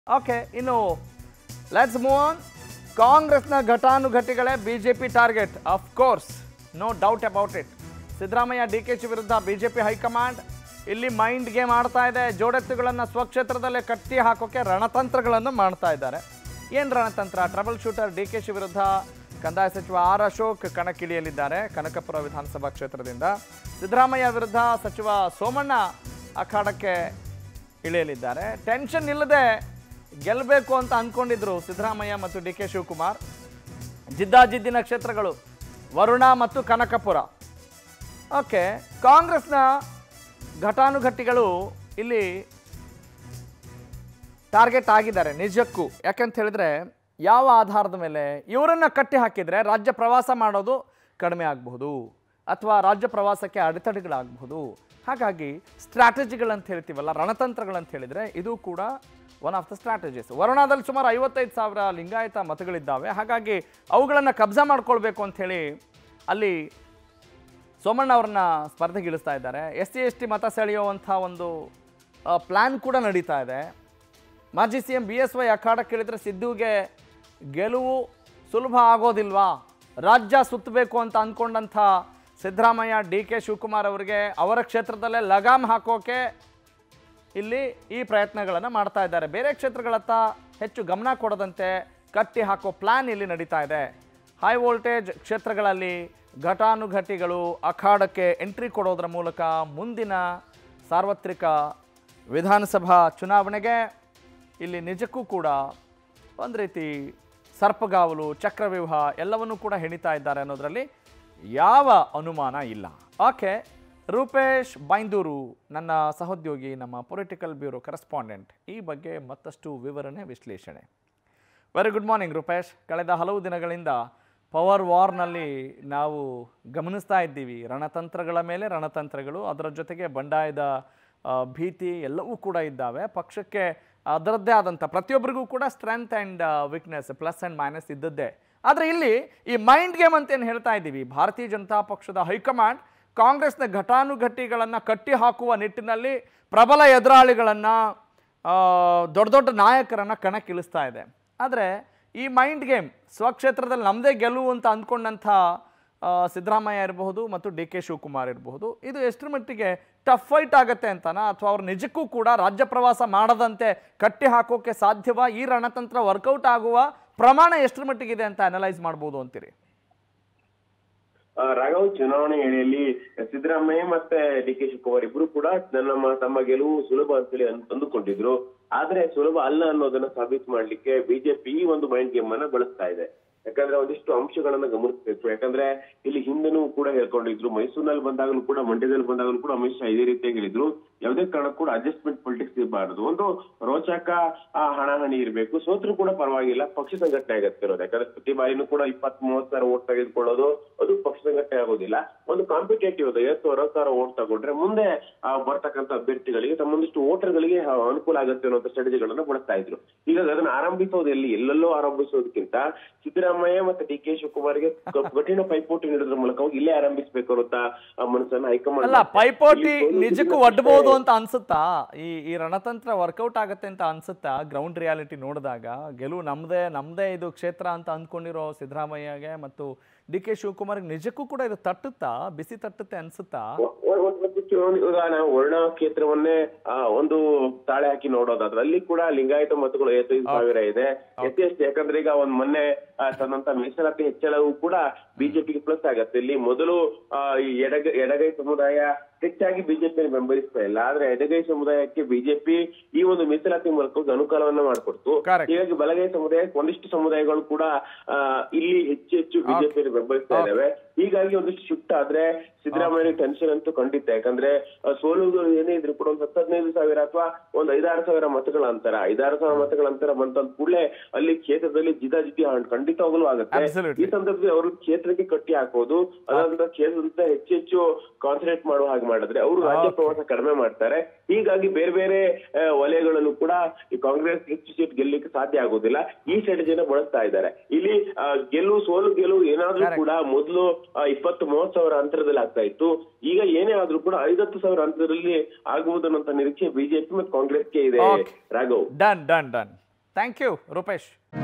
Okay ಇನ್ನು let's move on ಕಾಂಗ್ರೆಸ್ನ ಘಟಾನುಘಟಿಗಳೇ BJP target of course no doubt about it Siddaramaiah D K Shi ವಿರುದ್ಧ BJP high command ಇಲ್ಲಿ mind game ಆಡ್ತಾ ಇದೆ ಜೋಡೆತ್ತುಗಳನ್ನು ಸ್ವಕ್ಷೇತ್ರದಲ್ಲೇ ಕಟ್ಟಿ ಹಾಕೋಕೆ ರಣತಂತ್ರಗಳನ್ನು ಮಾಡ್ತಾ ಇದ್ದಾರೆ ಏನು ರಣತಂತ್ರ troubleshooter D K Shi ವಿರುದ್ಧ ಕಂದಾಯ ಸಚಿವ ಆರ್ ಅಶೋಕ್ ಕಣಕ್ಕಿಳಿಯಲಿದ್ದಾರೆ ಕನಕಪುರ ವಿಧಾನಸಭಾ ಕ್ಷೇತ್ರದಿಂದ ಸಿದ್ದರಾಮಯ್ಯ ವಿರುದ್ಧ ಸಚಿವ ಸೋಮಣ್ಣ ಅಖಾಡಕ್ಕೆ ಇಳಿಯಲಿದ್ದಾರೆ ಟೆನ್ಷನ್ ಇಲ್ಲದೆ ಗೆಲ್ಲಬೇಕು ಅಂತ ಅಂದ್ಕೊಂಡಿದ್ರು ಸಿದ್ದರಾಮಯ್ಯ ಮತ್ತು ಡಿ ಕೆ ಶಿವಕುಮಾರ್ ಜಿದ್ದಾಜಿದ್ದಿನ ಕ್ಷೇತ್ರಗಳು ವರುಣ ಮತ್ತು ಕನಕಪುರ ಓಕೆ ಕಾಂಗ್ರೆಸ್ನ ಘಟಾನುಘಟಿಗಳು ಇಲ್ಲಿ ಟಾರ್ಗೆಟ್ ಆಗಿದ್ದಾರೆ ನಿಜಕ್ಕೂ ಯಾಕಂತ ಹೇಳಿದ್ರೆ ಯಾವ ಆಧಾರದ ಮೇಲೆ ಇವರನ್ನ ಕಟ್ಟಿ ಹಾಕಿದರೆ ರಾಜ್ಯ ಪ್ರವಾಸ ಮಾಡೋದು ಕಡಿಮೆ ಆಗಬಹುದು ಅಥವಾ ರಾಜ್ಯ ಪ್ರವಾಸಕ್ಕೆ ಅಡೆತಡೆಗಳಾಗಬಹುದು ಹಾಗಾಗಿ ಸ್ಟ್ರಾಟಜಿಗಳಂತ ಹೇಳ್ತೀವಲ್ಲ ರಣತಂತ್ರಗಳಂತ ಹೇಳಿದರೆ ಇದು ಕೂಡ ಒನ್ ಆಫ್ ದ ಸ್ಟ್ರಾಟಜೀಸ್ ವರುಣಾದಲ್ಲಿ ಸುಮಾರು ಐವತ್ತೈದು ಸಾವಿರ ಲಿಂಗಾಯತ ಮತಗಳಿದ್ದಾವೆ ಹಾಗಾಗಿ ಅವುಗಳನ್ನು ಕಬ್ಜಾ ಮಾಡ್ಕೊಳ್ಬೇಕು ಅಂಥೇಳಿ ಅಲ್ಲಿ ಸೋಮಣ್ಣ ಅವ್ರನ್ನ ಸ್ಪರ್ಧೆಗಿಳಿಸ್ತಾ ಇದ್ದಾರೆ ಎಸ್ ಸಿ ಎಸ್ ಟಿ ಮತ ಸೆಳೆಯುವಂಥ ಒಂದು ಪ್ಲ್ಯಾನ್ ಕೂಡ ನಡೀತಾ ಇದೆ ಮಾಜಿ C M B S Y ಅಖಾಡಕ್ಕಿಳಿದ್ರೆ ಸಿದ್ದುಗೆ ಗೆಲುವು ಸುಲಭ ಆಗೋದಿಲ್ವಾ ರಾಜ್ಯ ಸುತ್ತಬೇಕು ಅಂತ ಅಂದ್ಕೊಂಡಂಥ ಸಿದ್ದರಾಮಯ್ಯ ಡಿ ಕೆ ಶಿವಕುಮಾರ್ ಅವರಿಗೆ ಅವರ ಕ್ಷೇತ್ರದಲ್ಲೇ ಲಗಾಮ್ ಹಾಕೋಕೆ ಇಲ್ಲಿ ಈ ಪ್ರಯತ್ನಗಳನ್ನು ಮಾಡ್ತಾ ಇದ್ದಾರೆ ಬೇರೆ ಕ್ಷೇತ್ರಗಳತ್ತ ಹೆಚ್ಚು ಗಮನ ಕೊಡದಂತೆ ಕಟ್ಟಿ ಹಾಕೋ ಪ್ಲ್ಯಾನ್ ಇಲ್ಲಿ ನಡೀತಾ ಇದೆ ಹೈ ವೋಲ್ಟೇಜ್ ಕ್ಷೇತ್ರಗಳಲ್ಲಿ ಘಟಾನುಘಟಿಗಳು ಅಖಾಡಕ್ಕೆ ಎಂಟ್ರಿ ಕೊಡೋದ್ರ ಮೂಲಕ ಮುಂದಿನ ಸಾರ್ವತ್ರಿಕ ವಿಧಾನಸಭಾ ಚುನಾವಣೆಗೆ ಇಲ್ಲಿ ನಿಜಕ್ಕೂ ಕೂಡ ಒಂದು ರೀತಿ ಸರ್ಪಗಾವಲು ಚಕ್ರವ್ಯೂಹ ಎಲ್ಲವನ್ನೂ ಕೂಡ ಹೆಣಿತಾ ಇದ್ದಾರೆ ಅನ್ನೋದರಲ್ಲಿ ಯಾವ ಅನುಮಾನ ಇಲ್ಲ ಓಕೆ ರೂಪೇಶ್ ಬೈಂದೂರು ನನ್ನ ಸಹೋದ್ಯೋಗಿ ನಮ್ಮ ಪೊಲಿಟಿಕಲ್ ಬ್ಯೂರೋ ಕರೆಸ್ಪಾಂಡೆಂಟ್ ಈ ಬಗ್ಗೆ ಮತ್ತಷ್ಟು ವಿವರಣೆ ವಿಶ್ಲೇಷಣೆ ವೆರಿ ಗುಡ್ ಮಾರ್ನಿಂಗ್ ರೂಪೇಶ್ ಕಳೆದ ಹಲವು ದಿನಗಳಿಂದ ಪವರ್ ವಾರ್ನಲ್ಲಿ ನಾವು ಗಮನಿಸ್ತಾ ಇದ್ದೀವಿ ರಣತಂತ್ರಗಳ ಮೇಲೆ ರಣತಂತ್ರಗಳು ಅದರ ಜೊತೆಗೆ ಬಂಡಾಯದ ಆ, ಭೀತಿ ಎಲ್ಲವೂ ಕೂಡ ಇದ್ದಾವೆ ಪಕ್ಷಕ್ಕೆ ಅದರದ್ದೇ ಆದಂಥ ಪ್ರತಿಯೊಬ್ಬರಿಗೂ ಕೂಡ strength and weakness plus and minus ಇದ್ದದ್ದೇ ಆದರೆ ಇಲ್ಲಿ ಈ ಮೈಂಡ್ ಗೇಮ್ ಅಂತ ಏನು ಹೇಳ್ತಾ ಇದ್ದೀವಿ ಭಾರತೀಯ ಜನತಾ ಪಕ್ಷದ ಹೈಕಮಾಂಡ್ ಕಾಂಗ್ರೆಸ್ನ ಘಟಾನುಘಟಿಗಳನ್ನು ಕಟ್ಟಿ ಹಾಕುವ ನಿಟ್ಟಿನಲ್ಲಿ ಪ್ರಬಲ ಎದುರಾಳಿಗಳನ್ನು ದೊಡ್ಡ ದೊಡ್ಡ ನಾಯಕರನ್ನು ಕಣಕ್ಕಿಳಿಸ್ತಾ ಇದೆ ಆದರೆ ಈ ಮೈಂಡ್ ಗೇಮ್ ಸ್ವಕ್ಷೇತ್ರದಲ್ಲಿ ನಮ್ಮದೇ ಗೆಲುವು ಅಂತ ಅಂದ್ಕೊಂಡಂಥ ಆ, ಸಿದ್ದರಾಮಯ್ಯ ಇರಬಹುದು ಮತ್ತು ಡಿ ಕೆ ಶಿವಕುಮಾರ್ ಇರಬಹುದು ಇದು ಎಷ್ಟರ ಮಟ್ಟಿಗೆ ಟಫ್ ಫೈಟ್ ಆಗುತ್ತೆ ಅಂತನಾ ಅಥವಾ ಅವ್ರು ನಿಜಕ್ಕೂ ಕೂಡ ರಾಜ್ಯ ಪ್ರವಾಸ ಮಾಡದಂತೆ ಕಟ್ಟಿ ಹಾಕೋಕೆ ಸಾಧ್ಯವಾ ಈ ರಣತಂತ್ರ ವರ್ಕೌಟ್ ಆಗುವ ಪ್ರಮಾಣ ಎಷ್ಟರ ಮಟ್ಟಿಗಿದೆ ಅಂತ ಅನಲೈಸ್ ಮಾಡ್ಬೋದು ಅಂತೀರಿ ಆ, ರಾಘವ್ ಚುನಾವಣೆ ವೇಳೆಯಲ್ಲಿ ಸಿದ್ದರಾಮಯ್ಯ ಮತ್ತೆ ಡಿ ಕೆ ಶಿವಕುಮಾರ್ ಇಬ್ರು ಕೂಡ ನಮ್ಮ ತಮ್ಮ ಗೆಲುವು ಸುಲಭ ಅಂತೇಳಿ ಅನ್- ಅಂದುಕೊಂಡಿದ್ರು ಆದ್ರೆ ಸುಲಭ ಅಲ್ಲ ಅನ್ನೋದನ್ನ ಸಾಬೀತು ಮಾಡ್ಲಿಕ್ಕೆ ಬಿಜೆಪಿ ಈ ಒಂದು ಮೈಂಡ್ ಗೇಮ್ ಅನ್ನ ಬಳಸ್ತಾ ಇದೆ ಯಾಕಂದ್ರೆ ಒಂದಿಷ್ಟು ಅಂಶಗಳನ್ನ ಗಮನಿಸಬೇಕು ಯಾಕಂದ್ರೆ ಇಲ್ಲಿ ಹಿಂದೆನೂ ಕೂಡ ಹೇಳ್ಕೊಂಡಿದ್ರು ಮೈಸೂರಿನಲ್ಲಿ ಬಂದಾಗಲೂ ಕೂಡ ಮಂಡ್ಯದಲ್ಲಿ ಬಂದಾಗಲೂ ಕೂಡ ಅಮಿತ್ ಶಾ ಇದೇ ರೀತಿಯಾಗಿ ಹೇಳಿದ್ರು ಯಾವುದೇ ಕಾರಣಕ್ಕೂ ಕೂಡ ಅಡ್ಜಸ್ಟ್ಮೆಂಟ್ ಪೊಲಿಟಿಕ್ಸ್ ಇರಬಾರದು ಒಂದು ರೋಚಕ ಆ, ಹಣಾಹಣಿ ಇರಬೇಕು ಸೋತ್ರು ಕೂಡ ಪರವಾಗಿಲ್ಲ ಪಕ್ಷ ಸಂಘಟನೆ ಆಗತ್ತಿರೋದು ಯಾಕಂದ್ರೆ ಪ್ರತಿ ಬಾರಿನೂ ಕೂಡ ಇಪ್ಪತ್ತ್ ಮೂವತ್ ಸಾವಿರ ಓಟ್ ತೆಗೆದುಕೊಳ್ಳೋದು ಅದು ಪಕ್ಷ ಸಂಘಟನೆ ಆಗೋದಿಲ್ಲ ಒಂದು ಕಾಂಪಿಟೇಟಿವ್ ಅದು ಐವತ್ತು ಅರವತ್ತು ಸಾವಿರ ಓಟ್ ತಗೊಂಡ್ರೆ ಮುಂದೆ ಆ, ಬರ್ತಕ್ಕಂಥ ಅಭ್ಯರ್ಥಿಗಳಿಗೆ ತಮ್ಮೊಂದಿಷ್ಟು ವೋಟರ್ಗಳಿಗೆ ಅನುಕೂಲ ಆಗುತ್ತೆ ಅನ್ನೋ ಸ್ಟ್ರಾಟಜಿಗಳನ್ನ ಬಳಸ್ತಾ ಇದ್ರು ಈಗ ಅದನ್ನ ಆರಂಭಿಸೋದು ಎಲ್ಲಿ ಎಲ್ಲೆಲ್ಲೋ ಆರಂಭಿಸೋದಕ್ಕಿಂತ ಸಿದ್ದರಾಮಯ್ಯ ಮತ್ತೆ ಡಿ ಕೆ ಶಿವಕುಮಾರ್ಗೆ ಕ- ಕಠಿಣ ಪೈಪೋಟಿ ನೀಡೋದ್ರ ಮೂಲಕ ಹೋಗಿ ಇಲ್ಲೇ ಆರಂಭಿಸಬೇಕು ಅಂತ ಆ ಮನಸ್ಸನ್ನ ಹೈಕಮಾಂಡ್ ಅಲ್ಲ ಮಾಡುತ್ತೆ. ಪೈಪೋಟಿ ಇಲ್ಲಿ ಸೋಲು ನಿಜಕ್ಕೂ ಗೆಲ್ಲುತ್ತೆ. ಒಡ್ಬೋದು ಅಂತ ಅನ್ಸುತ್ತಾ ಈ ಈ ರಣತಂತ್ರ ವರ್ಕೌಟ್ ಆಗುತ್ತೆ ಅಂತ ಅನ್ಸುತ್ತಾ ಗ್ರೌಂಡ್ ರಿಯಾಲಿಟಿ ನೋಡಿದಾಗ ಗೆಲುವು ನಮ್ದೇ ನಮ್ದೇ ಇದು ಕ್ಷೇತ್ರ ಅಂತ ಅಂದ್ಕೊಂಡಿರೋ ಸಿದ್ದರಾಮಯ್ಯಗೆ ಮತ್ತು ಡಿ ಕೆ ಶಿವಕುಮಾರ್ಗೆ ನಿಜಕ್ಕೂ ಕೂಡ ಇದು ತಟ್ಟುತ್ತಾ ಬಿಸಿ ತಟ್ಟುತ್ತೆ ಅನ್ಸುತ್ತಾ ಒ- ಒ- ಒಂದು ಚುನಾವಣೆ ಇವಾಗ ನಾವು ವರ್ಣ ಕ್ಷೇತ್ರವನ್ನೇ ಆ, ಒಂದು ತಾಳೆ ಹಾಕಿ ನೋಡೋದಾದ್ರೆ ಅಲ್ಲಿ ಕೂಡ ಲಿಂಗಾಯತ ಮತಗಳು ಐವತ್ತೈದು ಸಾವಿರ ಇದೆ ಎಸ್ ಎಸ್ ಯಾಕಂದ್ರೆ ಈಗ ಒಂದ್ ಮೊನ್ನೆ ಆ, ತಂದಂತ ಮೀಸಲಾತಿ ಹೆಚ್ಚಳವು ಕೂಡ ಬಿಜೆಪಿಗೆ ಪ್ಲಸ್ ಆಗತ್ತೆ ಇಲ್ಲಿ ಮೊದಲು ಆ, ಈ ಎಡಗೈ ಎಡಗೈ ಸಮುದಾಯ ಹೆಚ್ಚಾಗಿ ಬಿಜೆಪಿ ಬೆಂಬಲಿಸ್ತಾ ಇಲ್ಲ ಆದ್ರೆ ಎಡಗೈ ಸಮುದಾಯಕ್ಕೆ ಬಿಜೆಪಿ ಈ ಒಂದು ಮೀಸಲಾತಿ ಮೂಲಕ ಒಂದು ಅನುಕೂಲವನ್ನ ಮಾಡಿಕೊಡ್ತು Correct. ಹೀಗಾಗಿ ಬಲಗೈ ಸಮುದಾಯಕ್ಕೆ ಒಂದಿಷ್ಟು ಸಮುದಾಯಗಳು ಕೂಡ ಆ, ಇಲ್ಲಿ ಹೆಚ್ಚು ಹೆಚ್ಚು ಬಿಜೆಪಿ ಬೆಂಬಲಿಸ್ತಾ ಇದ್ದಾವೆ ಹೀಗಾಗಿ ಒಂದಿಷ್ಟು ಶಿಫ್ಟ್ ಆದ್ರೆ ಸಿದ್ದರಾಮಯ್ಯ ಟೆನ್ಷನ್ ಅಂತೂ ಖಂಡಿತ ಯಾಕಂದ್ರೆ ಆ, ಸೋಲುವುದು ಏನೇ ಇದ್ರು ಕೂಡ ಒಂದು ಹತ್ತು ಹದಿನೈದು ಸಾವಿರ ಅಥವಾ ಒಂದು ಐದಾರು ಸಾವಿರ ಮತಗಳ ಅಂತರ ಐದಾರು ಸಾವಿರ ಮತಗಳ ಅಂತರ ಬಂತಂದ ಕೂಡಲೇ ಅಲ್ಲಿ ಕ್ಷೇತ್ರದಲ್ಲಿ ಜಿದಾಜಿದ್ದಿ ಹಾಳ್- ಖಂಡಿತವಾಗ್ಲೂ ಆಗುತ್ತೆ Absolutely. ಈ ಸಂದರ್ಭದಲ್ಲಿ ಅವರು ಕ್ಷೇತ್ರಕ್ಕೆ ಕಟ್ಟಿ ಹಾಕೋದು ಅದರಂತ ಕ್ಷೇತ್ರದಿಂದ ಹೆಚ್ಚು ಹೆಚ್ಚು ಕಾನ್ಸಂಟ್ರೇಟ್ ಮಾಡುವ ಹಾಗೆ ಮಾಡಿದ್ರೆ ಅವರು ರಾಜ್ಯ Okay. ಪ್ರವಾಸ ಕಡಿಮೆ ಮಾಡ್ತಾರೆ ಹೀಗಾಗಿ ಬೇರೆ ಬೇರೆ ಆ, ವಲಯಗಳಲ್ಲೂ ಕೂಡ ಈ ಕಾಂಗ್ರೆಸ್ ಹೆಚ್ಚು ಸೀಟ್ ಗೆಲ್ಲಲಿಕ್ಕೆ ಸಾಧ್ಯ ಆಗೋದಿಲ್ಲ ಈ ಸ್ಟ್ರಾಟಜಿನ ಬಳಸ್ತಾ ಇದ್ದಾರೆ ಇಲ್ಲಿ ಆ, ಗೆಲುವು ಸೋಲು ಗೆಲುವು ಏನಾದ್ರೂ Correct. ಕೂಡ ಮೊದಲು ಇಪ್ಪತ್ತು ಮೂವತ್ತು ಸಾವಿರ ಅಂತರದಲ್ಲಿ ಆಗ್ತಾ ಇತ್ತು ಈಗ ಏನೇ ಆದ್ರೂ ಕೂಡ ಐವತ್ತು ಸಾವಿರ ಅಂತರದಲ್ಲಿ ಆಗುವುದು ಅನ್ನೋ ನಿರೀಕ್ಷೆ ಬಿಜೆಪಿ ಮತ್ತು ಕಾಂಗ್ರೆಸ್ಗೆ ಇದೆ Okay. Raghav done done done thank you Rupesh